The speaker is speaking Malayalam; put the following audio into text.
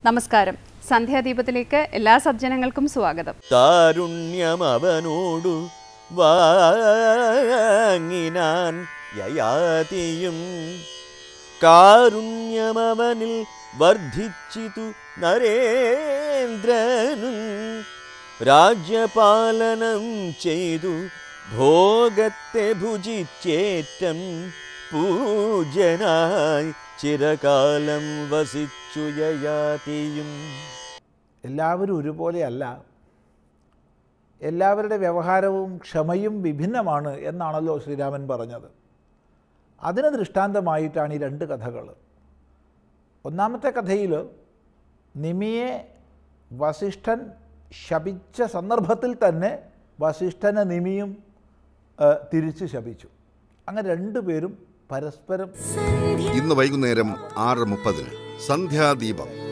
നമസ്കാരം സന്ധ്യാദീപത്തിലേക്ക് എല്ലാ സജ്ജനങ്ങൾക്കും സ്വാഗതം താരുണ്യമവനോടു വാങ്ങിനാൻ യയാതിയും കാരുണ്യമവനിൽ വർദ്ധിച്ചിതു നരേന്ദ്രനും രാജ്യപാലനം ചെയ്തു ഭോഗത്തെ ഭുജിച്ചേറ്റം പൂജനായി ചിരകാലം വസിച്ചു യയാതിയും എല്ലാവരും ഒരുപോലെയല്ല എല്ലാവരുടെ വ്യവഹാരവും ക്ഷമയും വിഭിന്നമാണ് എന്നാണല്ലോ ശ്രീരാമൻ പറഞ്ഞത് അതിന് ദൃഷ്ടാന്തമായിട്ടാണ് ഈ രണ്ട് കഥകൾ ഒന്നാമത്തെ കഥയിൽ നിമിയെ വസിഷ്ഠൻ ശപിച്ച സന്ദർഭത്തിൽ തന്നെ വസിഷ്ഠനെ നിമിയും ആ, തിരിച്ച് ശപിച്ചു അങ്ങനെ രണ്ടുപേരും പരസ്പരം ഇന്ന് വൈകുന്നേരം ആറ് മുപ്പതിന് സന്ധ്യാദീപം